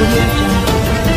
audio jungle.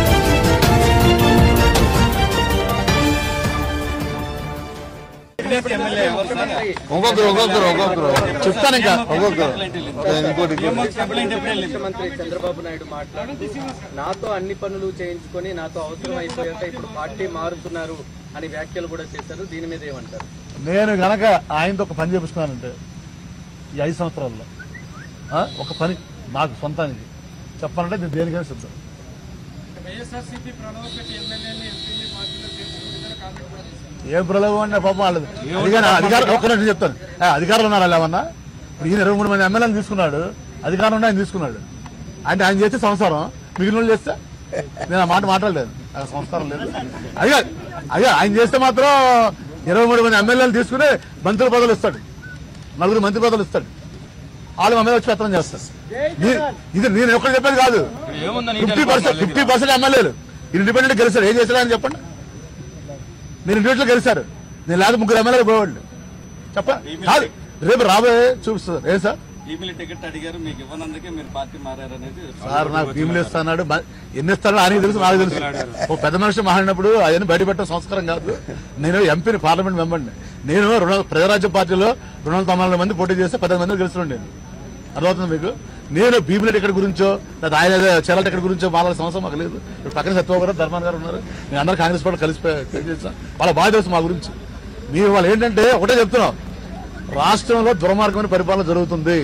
ఒక్కొక్కరు ఒక్కొక్కరు ఒక్కొక్కరు చెప్తాను ఇంకా ఒక్కొక్కరు ఇంకోటి ఇంకోటి. ముఖ్యమంత్రి చంద్రబాబు నాయుడు మాట్లాడుతూ నాతో అన్ని పనులు చేయించుకొని నాతో అవసరం అయిపోయాక ఇప్పుడు పార్టీ మారుతున్నారు అని వ్యాఖ్యలు కూడా చేశారు దీని మీద ఏమంటారు నేను గనక ఆయనతో ఒక పని చేపించుకున్నానంటే ఈ ఐదు సంవత్సరాల్లో ఆ, ఒక పని నాకు సొంతానికి చెప్పాలంటే నేను దేనికైనా సిద్ధం వైఎస్ఆర్సీపీ ప్రణవ్ పెట్టి ఎమ్మెల్యేని ఎంపీని పార్టీలో చేర్చుకుంటుందని కామెంట్ కూడా చేశారు ఏ ప్రలోభం అంటే పాపం వాళ్ళది అధికారం అధికారం ఒక్క నిమిషం చెప్తాను ఏ, అధికారులు ఉన్నారు వాళ్ళు ఏమన్నా ఇప్పుడు ఈయన ఇరవై మూడు మంది ఎమ్మెల్యేలు తీసుకున్నాడు అధికారం ఉండి ఆయన తీసుకున్నాడు అంటే ఆయన చేస్తే సంసారం మిగిలిన వాళ్ళు చేస్తే నేను ఆ మాట మాట్లాడలేదు ఆ సంస్కారం లేదు అదే అదే ఆయన చేస్తే మాత్రం ఇరవై మూడు మంది ఎమ్మెల్యేలు తీసుకుని మంత్రి పదవులు ఇస్తాడు నలుగురు మంత్రి పదవులు ఇస్తాడు వాళ్ళు మా మీద వచ్చి పెత్తనం చేస్తారు నీ- ఇది నేను ఎక్కడ చెప్పేది కాదు ఫిఫ్టీ పర్సెంట్ ఫిఫ్టీ పర్సెంట్ ఎమ్మెల్యేలు ఇండిపెండెంట్ గెలిచారు ఏం చేశారు అని చెప్పండి మీరు ఇండివిజువల్ గెలిచారు నేను లేదా ముగ్గురు ఎమ్మెల్యేలు పోయేవాళ్ళు చెప్పండి కాదు రేపు రాబోయే చూపిస్తారు ఏం సార్ ఈమెయిల్ టికెట్ అడిగారు మీకు ఇవ్వనందుకే మీరు పార్టీ మారారనేది సార్ నాకు భీములు ఇస్తాడు ఎన్ని ఇస్తాడో ఆయనకి తెలుసు నాకు తెలుసు ఓ పెద్ద మనిషి మాట్లాడినప్పుడు అవన్నీ బయట పెట్టడం సంస్కారం కాదు నేను ఎంపీని పార్లమెంట్ మెంబర్ని నేను రెండు ప్రజారాజ్య పార్టీలో రెండు వందల తొంభై నాలుగు మంది పోటీ చేస్తే పది మంది గెలుస్తున్నాను నేను అర్థమవుతుంది మీకు నేను భీముల టికెట్ గురించో లేదా ఆయన చీరల టికెట్ గురించో మాట్లాడే సంవత్సరం మాకు లేదు ఇప్పుడు పక్కన సత్యబాబు గారు ధర్మాన్ గారు ఉన్నారు నేను అందరూ కాంగ్రెస్ పార్టీ కలిసి చేస్తాం వాళ్ళ బాగా తెలుసు మా గురించి మీరు వాళ్ళు ఏంటంటే ఒకటే చెప్తున్నాం రాష్ట్రంలో దుర్మార్గమైన పరిపాలన జరుగుతుంది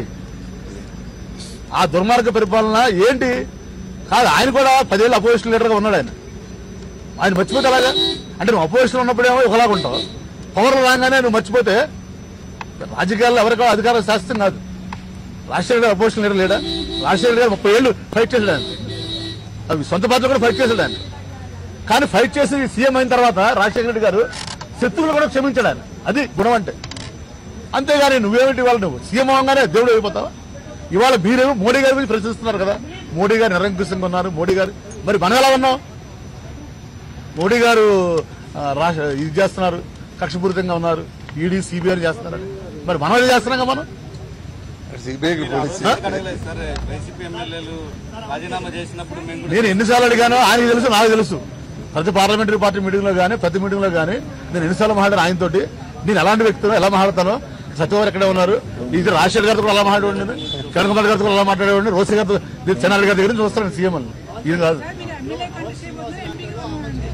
ఆ దుర్మార్గ పరిపాలన ఏంటి కాదు ఆయన కూడా పదేళ్ళు అపోజిషన్ లీడర్ గా ఉన్నాడు ఆయన ఆయన మర్చిపోతే అలాగా అంటే నువ్వు అపోజిషన్ ఉన్నప్పుడేమో ఒకలాగా ఉంటావు పవర్ రాగానే నువ్వు మర్చిపోతే రాజకీయాల్లో ఎవరికో అధికారం శాస్త్రం కాదు రాజశేఖర గారు అపోజిషన్ లీడర్ లేడా రాజశేఖర గారు ముప్పై ఏళ్ళు ఫైట్ చేశాడు ఆయన అవి సొంత పార్టీలో కూడా ఫైట్ చేశాడు ఆయన కానీ ఫైట్ చేసి సీఎం అయిన తర్వాత రాజశేఖర రెడ్డి గారు శత్రువులు కూడా క్షమించాడు ఆయన అది గుణం అంటే అంతేగాని నువ్వేమిటి ఇవాళ నువ్వు సీఎం అవగానే దేవుడు అయిపోతావా ఇవాళ మీరేమో మోడీ గారి గురించి ప్రశ్నిస్తున్నారు కదా మోడీ గారు నిరంకుశంగా ఉన్నారు మోడీ గారు మరి మనం ఎలా ఉన్నాం మోడీ గారు ఆ, రాష్ట్ర ఇది చేస్తున్నారు కక్షపూరితంగా ఉన్నారు ఈడీ సిబిఐ చేస్తున్నారు మరి మనం ఏం చేస్తున్నాం కదా మనం సిబిఐకి పోలీసు అడగలేదు సార్ వైసీపీ ఎమ్మెల్యేలు రాజీనామా చేసినప్పుడు మేము కూడా నేను ఎన్నిసార్లు అడిగానో ఆయనకి తెలుసు నాకు తెలుసు ప్రతి పార్లమెంటరీ పార్టీ మీటింగ్ లో కానీ ప్రతి మీటింగ్ లో కానీ నేను ఎన్నిసార్లు మాట్లాడాను ఆయనతోటి నేను ఎలాంటి వ్యక్తులు ఎలా మాట్లాడతాను సత్యవారు ఎక్కడే ఉన్నారు ఇది రాజశేఖర్ గారితో కూడా ఎలా మాట్లాడేవాడిని నేను కిరణ్ కుమార్ గారితో కూడా ఎలా మాట్లాడేవాడిని రోసి గారితో ఇది చెన్నారెడ్డి గారి దగ్గర నుంచి చూస్తాను సీఎం అని ఇది కాదు మీరు ఎమ్మెల్యే కంటే బదులు ఎంపీగా ఉండండి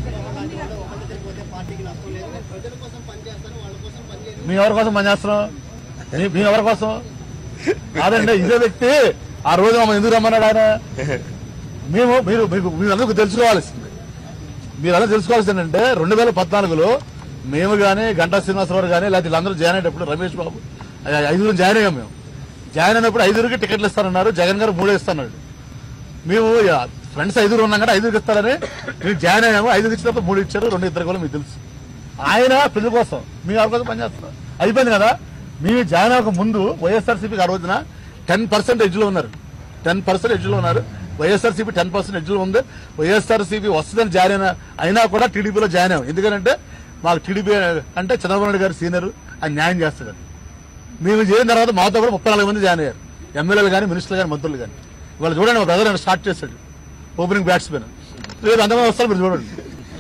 మీ ఎవరి కోసం పనిచేస్తున్నాం మీ- మీ ఎవరి కోసం కాదండి ఇదే వ్యక్తి ఆ రోజు మమ్మల్ని ఎందుకు రమ్మన్నాడు ఆయన మేము మీరు మీకు మీరందరూ తెలుసుకోవాల్సింది మీరందరూ తెలుసుకోవాల్సింది ఏంటంటే రెండు వేల పద్నాలుగులో మేము కానీ గంటా శ్రీనివాసరావు కానీ లేకపోతే వీళ్ళందరూ జాయిన్ అయ్యేటప్పుడు రమేష్ బాబు ఐ- ఐదుగురు జాయిన్ అయ్యాం మేము జాయిన్ అయినప్పుడు ఐదుగురికి టికెట్లు ఇస్తానన్నారు జగన్ గారు మూడు ఇస్తాన్నాడు మేము ఫ్రెండ్స్ ఐదుగురు ఉన్నాం కదా ఐదుగురికి ఇస్తారని మేము జాయిన్ అయ్యాము ఐదుగురు ఇచ్చినప్పుడు మూడు ఇచ్చారు రెండు ఇద్దరు కూడా మీకు తెలుసు ఆయన ప్రజల కోసం మీ ఎవరి కోసం పనిచేస్తున్నారు అయిపోయింది కదా మేము జాయిన్ అవ్వక ముందు వైఎస్ఆర్సీపీకి ఆ రోజున టెన్ పర్సెంట్ ఎడ్జ్లో ఉన్నారు టెన్ పర్సెంట్ ఎడ్జ్లో ఉన్నారు వైఎస్ఆర్సీపీ టెన్ పర్సెంట్ ఎడ్జ్లో ఉంది వైఎస్ఆర్సీపీ వస్తుందని జాయిన్ అయినా అయినా కూడా టీడీపీలో జాయిన్ అయ్యాం ఎందుకంటే మాకు టీడీపీ అంటే చంద్రబాబు నాయుడు గారు సీనియర్ ఆయన న్యాయం చేస్తారు మేము చేరిన తర్వాత మాతో కూడా ముప్పై నాలుగు మంది జాయిన్ అయ్యారు ఎమ్మెల్యేలు కానీ మినిస్టర్లు కానీ మంత్రులు కానీ ఇవాళ చూడండి మా బ్రదర్ ఆయన స్టార్ట్ చేశాడు ఓపెనింగ్ బ్యాట్స్మెన్ రేపు అంతమంది వస్తారు మీరు చూడండి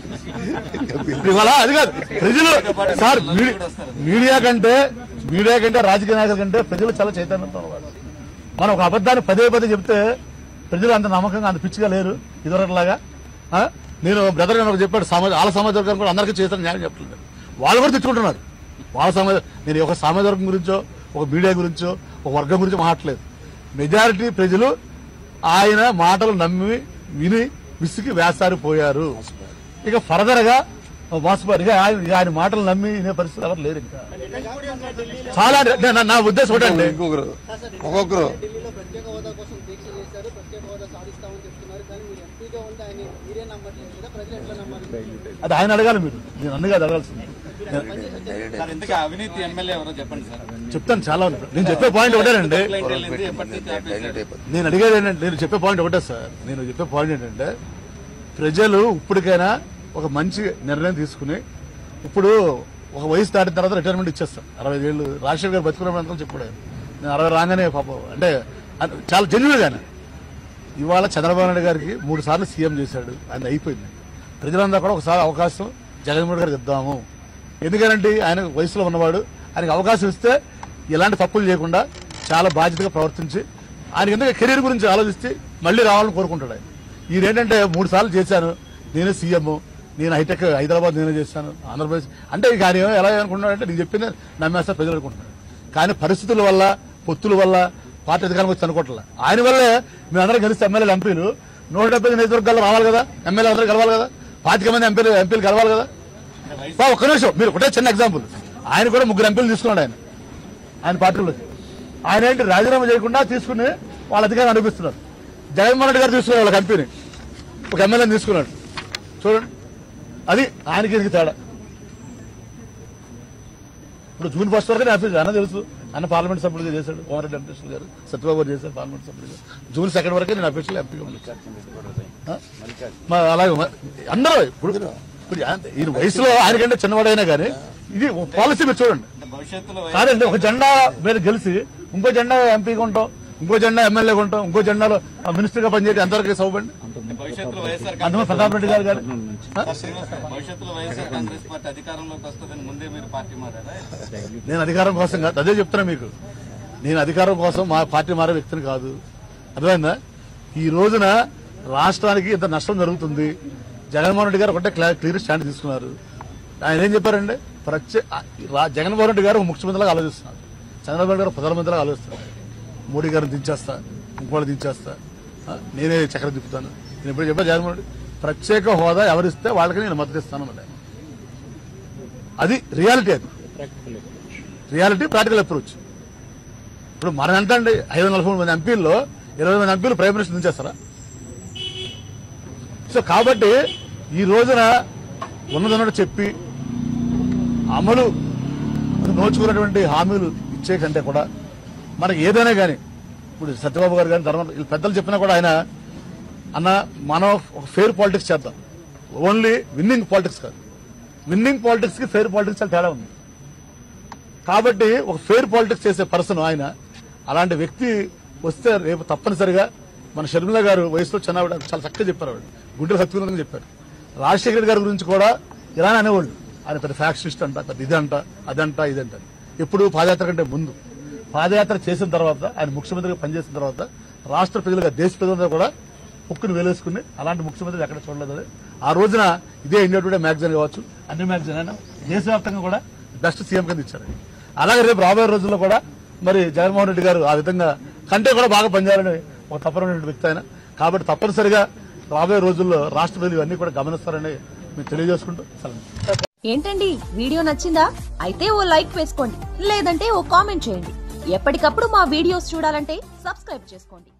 ఇవాళ అది కాదు ప్రజలు సార్ మీడి- మీడియా కంటే మీడియా కంటే రాజకీయ నాయకుల కంటే ప్రజలు చాలా చైతన్యంతో ఉన్నారు మనం ఒక అబద్ధాన్ని పదే పదే చెప్తే ప్రజలు అంత నమ్మకంగా అంత పిచ్చిగా లేరు ఇదివరకులాగా ఆ? నేను బ్రదర్ గారు ఒకటి చెప్పాడు సమాజ వాళ్ళ సమాజ వర్గం కూడా అందరికీ చేస్తాను న్యాయం చెప్పలేదు వాళ్ళు కూడా తెచ్చుకుంటున్నారు వాళ్ళ సమాజ నేను ఒక సమాజ వర్గం గురించో ఒక మీడియా గురించో ఒక వర్గం గురించో మాట్లాడలేదు మెజారిటీ ప్రజలు ఆయన మాటలు నమ్మి విని విసిగి వేసారిపోయారు ఇక ఫర్దర్ గా మోసపోయారు ఇక ఆయన ఇక ఆయన మాటలు నమ్మి వినే పరిస్థితి ఎవరు లేరు ఇంకా చాలా అంటే నా- నా ఉద్దేశం ఒకటండి ఇంకొకరు ఒక్కొక్కరు ఢిల్లీలో ప్రత్యేక హోదా కోసం దీక్ష చేశారు ప్రత్యేక హోదా సాధిస్తామని చెప్తున్నారు కానీ మీరు ఎంపీగా ఉంటే ఆయన మీరే నమ్మట్లేదు కదా ప్రజలు ఎట్లా నమ్మాలి అది ఆయన అడగాలి మీరు నేను అన్నగా అడగాల్సింది సార్ ఇంతకీ అవినీతి ఎమ్మెల్యే ఎవరో చెప్పండి సార్ చెప్తాను చాలా ఉంది. నేను చెప్పే పాయింట్ ఒకటేనండి కంప్లైంట్ వెళ్ళింది ఎప్పటి నుంచి ఆపేశారు? నేను అడిగేది ఏంటంటే నేను చెప్పే పాయింట్ ఒకటే సార్ నేను చెప్పే పాయింట్ ఏంటంటే ప్రజలు ఇప్పటికైనా ఒక మంచి నిర్ణయం తీసుకుని ఇప్పుడు ఒక వయసు దాటిన తర్వాత రిటైర్మెంట్ ఇచ్చేస్తాం అరవై ఏళ్ళు రాజశేఖర్ గారు బతుకున్నప్పుడు చెప్పాడు ఆయన. నేను అరవై రాగానే పాపం అంటే అది చాలా జెన్యున్ గానే ఇవాళ చంద్రబాబు నాయుడు గారికి మూడు సార్లు సీఎం చేశాడు ఆయన అయిపోయింది ప్రజలందరూ కూడా ఒకసారి అవకాశం జగన్మోహన్ గారికి ఇద్దాము ఎందుకంటే ఆయన వయసులో ఉన్నవాడు ఆయనకి అవకాశం ఇస్తే ఇలాంటి తప్పులు చేయకుండా చాలా బాధ్యతగా ప్రవర్తించి ఆయన ఎందుకు కెరీర్ గురించి ఆలోచిస్తే మళ్ళీ రావాలని కోరుకుంటాడు ఆయన ఈయన ఏంటంటే మూడు సార్లు చేశాను నేనే సీఎం నేను హైటెక్ హైదరాబాద్ నేనే చేశాను ఆంధ్రప్రదేశ్ అంటే ఇక ఆయన ఏమో ఎలా అనుకుంటున్నాడంటే నేను చెప్పింది నమ్మేస్తా ప్రజలు అనుకుంటున్నాడు కానీ పరిస్థితుల వల్ల పొత్తుల వల్ల పార్టీ అధికారంకి వచ్చి అనుకోవట్లే ఆయన వల్లే మేమందరం కలిసి ఎమ్మెల్యేలు ఎంపీలు నూట డెబ్బై నియోజకవర్గాల్లో రావాలి కదా ఎమ్మెల్యే అందరూ కలవాలి కదా పాతిక మంది ఎంపీలు ఎంపీలు కలవాలి కదా బా, ఒక్క నిమిషం మీరు ఒకటే చిన్న ఎగ్జాంపుల్ ఆయన కూడా ముగ్గురు ఎంపీలు తీసుకున్నాడు ఆయన ఆయన పార్టీలోకి ఆయన ఏంటి రాజీనామా చేయకుండా తీసుకుని వాళ్ళ అధికారం అనిపిస్తున్నారు జగన్మోహన్ రెడ్డి గారు తీసుకున్నారు వాళ్ళ కంపెనీ ఒక ఎమ్మెల్యేని తీసుకున్నాడు చూడండి అది ఆయనకి దీనికి తేడా ఇప్పుడు జూన్ ఫస్ట్ వరకు ఆఫీస్ అన్న తెలుసు అన్న పార్లమెంట్ సభ్యులుగా చేశాడు కోమరెడ్డి వెంకటేశ్వర గారు సత్యబాబు గారు చేశారు పార్లమెంట్ సభ్యులుగా జూన్ సెకండ్ వరకే నేను అఫీషియల్ ఎంపీగా ఉన్నాను మా అలాగే మ- అందరూ ఇప్పుడు ఇప్పుడు అంతే. ఈయన వయసులో ఆయనకంటే చిన్నవాడైనా కానీ ఇది పాలసీ మీరు చూడండి భవిష్యత్తులో కాదండి ఒక జెండా మీరు గెలిచి ఇంకో జెండా ఎంపీగా ఉంటాం ఇంకో జెండా ఎమ్మెల్యేగా ఉంటాం ఇంకో జెండాలో మినిస్టర్ గా పనిచేయడం ఎంతవరకు సౌబండి భవిష్యత్తులో వైఎస్ఆర్ అందులో ప్రతాప్ రెడ్డి గారు గారు ఆ? భవిష్యత్తులో వైఎస్ఆర్ కాంగ్రెస్ పార్టీ అధికారంలోకి వస్తుందని ముందే మీరు పార్టీ మారారా నేను అధికారం కోసం కాదు అదే చెప్తున్నా మీకు నేను అధికారం కోసం మా పార్టీ మారే వ్యక్తిని కాదు అర్థమైందా ఈ రోజున రాష్ట్రానికి ఇంత నష్టం జరుగుతుంది జగన్మోహన్ రెడ్డి గారు ఒకటే క్లా- క్లియర్ స్టాండ్ తీసుకున్నారు ఆయన ఏం చెప్పారండి ప్రత్యే రా- జగన్మోహన్ రెడ్డి గారు ఒక ముఖ్యమంత్రిలాగా ఆలోచిస్తున్నారు చంద్రబాబు నాయుడు గారు ప్రధానమంత్రిలాగా ఆలోచిస్తున్నారు మోడీ గారిని దించేస్తా ఇంకోటి దించేస్తా ఆ, నేనే చక్రం తిప్పుతాను నేను ఇప్పుడు చెప్పా జగన్మోహన్ రెడ్డి ప్రత్యేక హోదా ఎవరిస్తే వాళ్ళకి నేను మద్దతు ఇస్తాను అన్నమాట ఆయన. అది రియాలిటీ అది రియాలిటీ ప్రాక్టికల్ అప్రోచ్ ఇప్పుడు మనం ఎంత అండి ఐదు వందల నలభై మూడు మంది ఎంపీల్లో ఇరవై మంది ఎంపీలు ప్రైమ్ మినిస్టర్ దించేస్తారా సో కాబట్టి ఈ రోజున ఉన్నదన్నట్టు చెప్పి అమలు నోచుకున్నటువంటి హామీలు ఇచ్చే కంటే కూడా మనకి ఏదైనా కానీ ఇప్పుడు సత్యబాబు గారు కానీ ధర్మ వీళ్ళు పెద్దలు చెప్పినా కూడా ఆయన అన్న మనం ఒక ఫెయిర్ పాలిటిక్స్ చేద్దాం ఓన్లీ విన్నింగ్ పాలిటిక్స్ కాదు విన్నింగ్ పాలిటిక్స్ కి ఫెయిర్ పాలిటిక్స్ చాలా తేడా ఉంది కాబట్టి ఒక ఫెయిర్ పాలిటిక్స్ చేసే పర్సన్ ఆయన అలాంటి వ్యక్తి వస్తే రేపు తప్పనిసరిగా మన షర్మిల గారు వయసులో చిన్నవాడు చాలా చక్కగా చెప్పారు ఆవిడ గుండెలు హత్తుకుని చెప్పారు రాజశేఖర రెడ్డి గారి గురించి కూడా ఇలానే అనేవాళ్ళు ఆయన పెద్ద ఫ్యాక్షనిస్ట్ అంట పెద్ద ఇదంట అదంట ఇదంట ఎప్పుడు పాదయాత్ర కంటే ముందు పాదయాత్ర చేసిన తర్వాత ఆయన ముఖ్యమంత్రిగా పనిచేసిన తర్వాత రాష్ట్ర ప్రజలుగా దేశ ప్రజలందరూ కూడా హుక్కును వేలేసుకుని అలాంటి ముఖ్యమంత్రి ఎక్కడ చూడలేదు అది. ఆ రోజున ఇదే ఇండియా టుడే మ్యాగజైన్ కావచ్చు అన్ని మ్యాగజైన్ అయినా దేశవ్యాప్తంగా కూడా బెస్ట్ సీఎం కింద ఇచ్చారు అలాగే రేపు రాబోయే రోజుల్లో కూడా మరి జగన్మోహన్ రెడ్డి గారు ఆ విధంగా కంటే కూడా బాగా పనిచేయాలని ఒక తప్పనటువంటి వ్యక్తి ఆయన కాబట్టి తప్పనిసరిగా రాబోయే రోజుల్లో రాష్ట్ర ప్రజలు ఇవన్నీ కూడా గమనిస్తారని మేము తెలియజేసుకుంటూ సెలవు ఏంటండి వీడియో నచ్చిందా అయితే ఓ లైక్ వేసుకోండి లేదంటే ఓ కామెంట్ చేయండి ఎప్పటికప్పుడు మా వీడియోస్ చూడాలంటే సబ్స్క్రైబ్ చేసుకోండి